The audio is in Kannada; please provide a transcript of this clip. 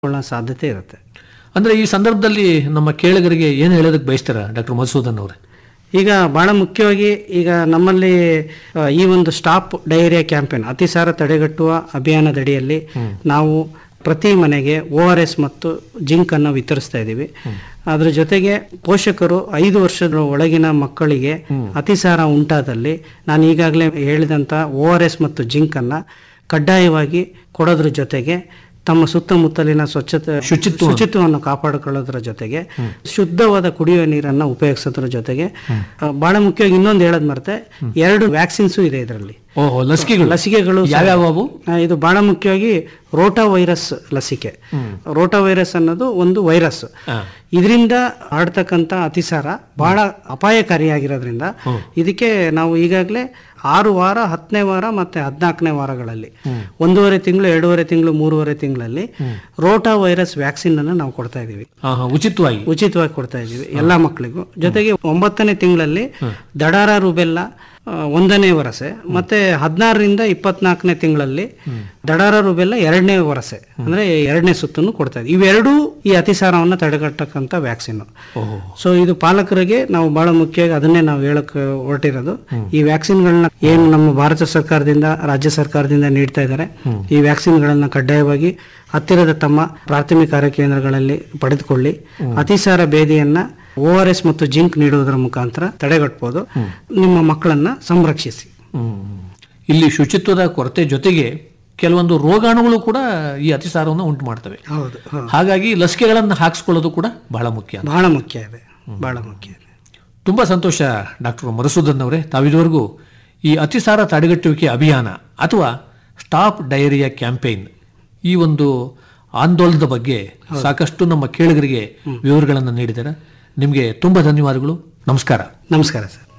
ಕೊಳ್ಳೋ ಸಾಧ್ಯತೆ ಇರುತ್ತೆ ಅಂದ್ರೆ ಈ ಸಂದರ್ಭದಲ್ಲಿ ನಮ್ಮ ಕೇಳಿಗರಿಗೆ ಏನು ಹೇಳೋದಕ್ಕೆ ಬಯಸ್ತಾರ ಡಾಕ್ಟರ್ ಮಧುಸೂದನ್ ಅವರೇ ಈಗ ಬಹಳ ಮುಖ್ಯವಾಗಿ ಈಗ ನಮ್ಮಲ್ಲಿ ಆ, ಈ ಒಂದು ಸ್ಟಾಪ್ ಡೈರಿಯಾ ಕ್ಯಾಂಪೇನ್ ಅತಿಸಾರ ತಡೆಗಟ್ಟುವ ಅಭಿಯಾನದಡಿಯಲ್ಲಿ ನಾವು ಪ್ರತಿ ಮನೆಗೆ ಓ ಆರ್ ಎಸ್ ಮತ್ತು ಜಿಂಕ್ ಅನ್ನು ವಿತರಿಸ್ತಾ ಇದ್ದೀವಿ ಅದ್ರ ಜೊತೆಗೆ ಪೋಷಕರು ಐದು ವರ್ಷದ ಒಳಗಿನ ಮಕ್ಕಳಿಗೆ ಅತಿಸಾರ ಉಂಟಾದಲ್ಲಿ ನಾನು ಈಗಾಗಲೇ ಹೇಳಿದಂಥ ಓ ಆರ್ ಎಸ್ ಮತ್ತು ಜಿಂಕ್ ಅನ್ನ ಕಡ್ಡಾಯವಾಗಿ ಕೊಡೋದ್ರ ಜೊತೆಗೆ ತಮ್ಮ ಸುತ್ತಮುತ್ತಲಿನ ಸ್ವಚ್ಛತೆ ಶುಚಿತ್ವ. ಶುಚಿತ್ವವನ್ನು ಕಾಪಾಡಿಕೊಳ್ಳೋದ್ರ ಜೊತೆಗೆ ಶುದ್ಧವಾದ ಕುಡಿಯುವ ನೀರನ್ನ ಉಪಯೋಗಿಸೋದ್ರ ಜೊತೆಗೆ ಆ, ಬಹಳ ಮುಖ್ಯವಾಗಿ ಇನ್ನೊಂದು ಹೇಳೋದ್ ಮರ್ತೆ ಎರಡು ವ್ಯಾಕ್ಸಿನ್ಸು ಇದೆ ಇದರಲ್ಲಿ ಓಹೋ ಲಸಿಕೆಗಳು ಲಸಿಕೆಗಳು ಸಹ- ಯಾವ್ಯಾವ ಅವು ಆ, ಇದು ಬಹಳ ಮುಖ್ಯವಾಗಿ ರೋಟಾ ವೈರಸ್ ಲಸಿಕೆ ರೋಟಾ ವೈರಸ್ ಅನ್ನೋದು ಒಂದು ವೈರಸ್ ಆ. ಇದರಿಂದ ಹರಡ್ತಕ್ಕಂಥ ಅತಿಸಾರ ಬಹಳ ಅಪಾಯಕಾರಿಯಾಗಿರೋದ್ರಿಂದ ಇದಕ್ಕೆ ನಾವು ಈಗಾಗಲೇ ಆರು ವಾರ ಹತ್ತನೇ ವಾರ ಮತ್ತೆ ಹದಿನಾಲ್ಕನೇ ವಾರಗಳಲ್ಲಿ ಒಂದೂವರೆ ತಿಂಗಳು ಎರಡೂವರೆ ತಿಂಗಳು ಮೂರುವರೆ ತಿಂಗಳಲ್ಲಿ ರೋಟಾ ವೈರಸ್ ವ್ಯಾಕ್ಸಿನ್ ಅನ್ನು ನಾವು ಕೊಡ್ತಾ ಇದೀವಿ ಹಾ, ಹಾ, ಉಚಿತವಾಗಿ ಉಚಿತವಾಗಿ ಕೊಡ್ತಾ ಇದ್ದೀವಿ ಎಲ್ಲಾ ಮಕ್ಕಳಿಗೂ ಜೊತೆಗೆ ಒಂಬತ್ತನೇ ತಿಂಗಳಲ್ಲಿ ದಡಾರ ರುಬೆಲ್ಲ ಆ, ಒಂದನೇ ವರಸೆ ಮತ್ತೆ ಹದಿನಾರರಿಂದ ಇಪ್ಪತ್ನಾಲ್ಕನೇ ತಿಂಗಳಲ್ಲಿ ದಡಾರ ರುಬೆಲ್ಲ ಎರಡನೇ ವರಸೆ ಅಂದ್ರೆ ಎರಡನೇ ಸುತ್ತನ್ನು ಕೊಡ್ತಾ ಇದ್ದೀವಿ ಇವೆರಡೂ ಈ ಅತಿಸಾರವನ್ನು ತಡೆಗಟ್ಟಕ್ಕಂಥ ವ್ಯಾಕ್ಸಿನ್ ಓಹೋ ಸೊ ಇದು ಪಾಲಕರಿಗೆ ನಾವು ಬಹಳ ಮುಖ್ಯವಾಗಿ ಅದನ್ನೇ ನಾವು ಹೇಳಕ್ ಹೊರಟಿರೋದು ಈ ವ್ಯಾಕ್ಸಿನ್ಗಳನ್ನ ಏನು ನಮ್ಮ ಭಾರತ ಸರ್ಕಾರದಿಂದ ರಾಜ್ಯ ಸರ್ಕಾರದಿಂದ ನೀಡ್ತಾ ಇದ್ದಾರೆ ಈ ವ್ಯಾಕ್ಸಿನ್ಗಳನ್ನ ಕಡ್ಡಾಯವಾಗಿ ಹತ್ತಿರದ ತಮ್ಮ ಪ್ರಾಥಮಿಕ ಆರೋಗ್ಯ ಕೇಂದ್ರಗಳಲ್ಲಿ ಪಡೆದುಕೊಳ್ಳಿ ಅತಿಸಾರ ಭೇದಿಯನ್ನ ಓ ಆರ್ ಎಸ್ ಮತ್ತು ಜಿಂಕ್ ನೀಡುವುದರ ಮುಖಾಂತರ ತಡೆಗಟ್ಟಬಹುದು ನಿಮ್ಮ ಮಕ್ಕಳನ್ನ ಸಂರಕ್ಷಿಸಿ ಹ್ಮ್. ಇಲ್ಲಿ ಶುಚಿತ್ವದ ಕೊರತೆ ಜೊತೆಗೆ ಕೆಲವೊಂದು ರೋಗಾಣುಗಳು ಕೂಡ ಈ ಅತಿಸಾರವನ್ನು ಉಂಟು ಮಾಡ್ತವೆ ಹೌದು ಹಾಗಾಗಿ ಲಸಿಕೆಗಳನ್ನು ಹಾಕಿಸ್ಕೊಳ್ಳೋದು ಕೂಡ ಬಹಳ ಮುಖ್ಯ ಬಹಳ ಮುಖ್ಯ ಇದೆ ಬಹಳ ಮುಖ್ಯ ಇದೆ ತುಂಬಾ ಸಂತೋಷ ಡಾಕ್ಟರ್ ಮಧುಸೂದನ್ ಅವರೇ ತಾವಿದುವರೆಗೂ ಈ ಅತಿಸಾರ ತಡೆಗಟ್ಟುವಿಕೆ ಅಭಿಯಾನ ಅಥವಾ ಸ್ಟಾಪ್ ಡಯರಿಯಾ ಕ್ಯಾಂಪೇನ್ ಈ ಒಂದು ಆಂದೋಲನದ ಬಗ್ಗೆ ಸಾಕಷ್ಟು ನಮ್ಮ ಕೇಳುಗರಿಗೆ ವಿವರಗಳನ್ನು ನೀಡಿದ್ದಾರೆ ನಿಮಗೆ ತುಂಬಾ ಧನ್ಯವಾದಗಳು ನಮಸ್ಕಾರ ನಮಸ್ಕಾರ ಸರ್